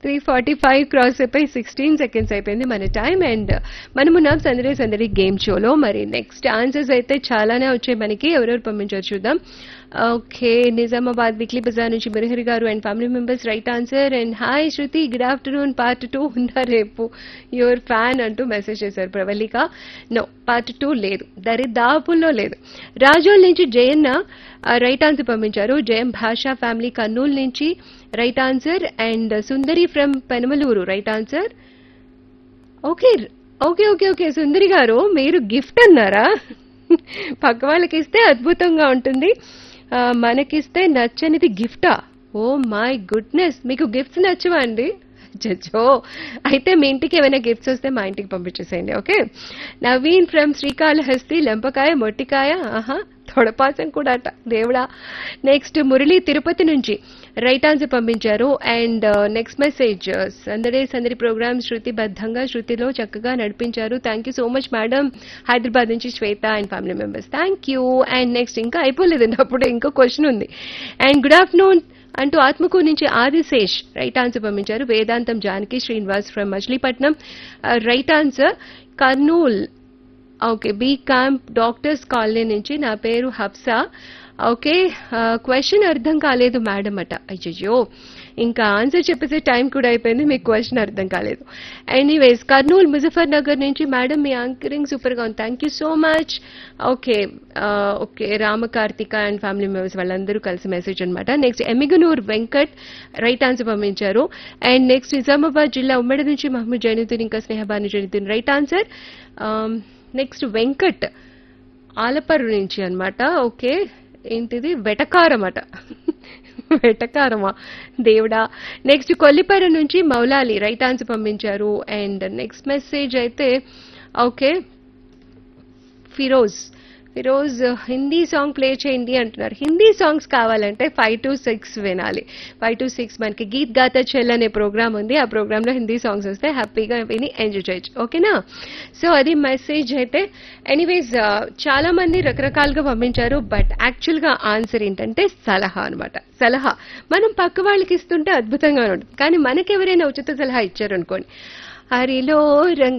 three forty five cross అయిపోయి sixteen seconds అయిపోయింది మన టైం అండ్ మనమున్నాం సందడి సందడి గేమ్ షోలో మరి నెక్స్ట్ ఆన్సర్స్ అయితే చాలానే వచ్చాయి మనకి ఎవరెవరు పంపించారు చూద్దాం ఓకే నిజామాబాద్ వీక్లీ బజార్ నుంచి Murahari garu and family members right answer and hi Shruti good afternoon part two ఉందా రేపు యువర్ ఫ్యాన్ అంటూ మెసేజ్ చేశారు ప్రవల్లిక నో పార్ట్ టూ లేదు దరిదాపుల్లో లేదు రాజోల్ నుంచి జయన్న రైట్ ఆన్సర్ పంపించారు జయం భాషా ఫ్యామిలీ కర్నూలు నుంచి right answer and Sundari from Penamaluru right answer okay okay okay okay Sundari garu మీరు గిఫ్ట్ అన్నారా పక్క వాళ్ళకి ఇస్తే అద్భుతంగా ఉంటుంది ఆ, మనకిస్తే నచ్చనిది గిఫ్టా ఓ మై గుడ్నెస్ మీకు గిఫ్ట్స్ నచ్చవా అండి జజ్జో అయితే మీ ఇంటికి ఏమైనా గిఫ్ట్స్ వస్తే మా ఇంటికి పంపించేసేయండి ఓకే నవీన్ ఫ్రమ్ శ్రీకాళహస్తి లెంపకాయ మొట్టికాయ ఆహా తొడపాసం కూడా అట దేవుడా నెక్స్ట్ మురళి తిరుపతి నుంచి రైట్ ఆన్సర్ పంపించారు అండ్ నెక్స్ట్ మెసేజ్ సందడే సందడి ప్రోగ్రామ్ శృతి బద్ధంగా శృతిలో చక్కగా నడిపించారు thank you so much madam Hyderabad నుంచి Swetha and family members thank you and next ఇంకా అయిపోలేదండి అప్పుడు ఇంకో క్వశ్చన్ ఉంది అండ్ గుడ్ ఆఫ్టర్నూన్ అంటూ ఆత్మకూరు నుంచి ఆదిశేష్ రైట్ ఆన్సర్ పంపించారు Vedantam Janaki Srinivas from Machilipatnam right answer Kurnool okay B camp doctors colony నుంచి నా పేరు హఫ్సా ఓకే క్వశ్చన్ అర్థం కాలేదు మేడం అట అయ్యయ్యో ఇంకా ఆన్సర్ చెప్పేసే టైం కూడా అయిపోయింది మీకు క్వశ్చన్ అర్థం కాలేదు ఎనీవేస్ కర్నూలు ముజఫర్ నగర్ నుంచి మేడం మీ యాంకరింగ్ సూపర్గా ఉంది thank you so much okay okay Ramakarthika and family members వాళ్ళందరూ కలిసి మెసేజ్ అనమాట next Emmiganur Venkat right answer పంపించారు అండ్ నెక్స్ట్ నిజామాబాద్ జిల్లా ఉమ్మడి నుంచి మహమ్మద్ జైనుద్దీన్ ఇంకా Snehabanu Zainuddin right answer next Venkat Alaparru నుంచి అన్నమాట ఓకే ఏంటిది వెటకారం అట వెటకారమా దేవుడా నెక్స్ట్ కొల్లిపర నుంచి మౌలాలి రైట్ ఆన్సర్ పంపించారు అండ్ నెక్స్ట్ మెసేజ్ అయితే okay Firoz Firoz Hindi song play చేయండి అంటున్నారు హిందీ సాంగ్స్ కావాలంటే ఫైవ్ టు సిక్స్ వినాలి ఫైవ్ టు సిక్స్ మనకి గీత్ గాతా చెల్ అనే ప్రోగ్రామ్ ఉంది ఆ ప్రోగ్రాంలో హిందీ సాంగ్స్ వస్తే హ్యాపీగా విని ఎంజాయ్ చేయొచ్చు ఓకేనా సో అది మెసేజ్ అయితే ఎనీవేస్ చాలా మంది రకరకాలుగా పంపించారు బట్ యాక్చువల్గా ఆన్సర్ ఏంటంటే సలహా అన్నమాట సలహా మనం పక్క వాళ్ళకి ఇస్తుంటే అద్భుతంగా ఉంటుంది కానీ మనకెవరైనా ఉచిత సలహా ఇచ్చారనుకోండి హరిలో రంగ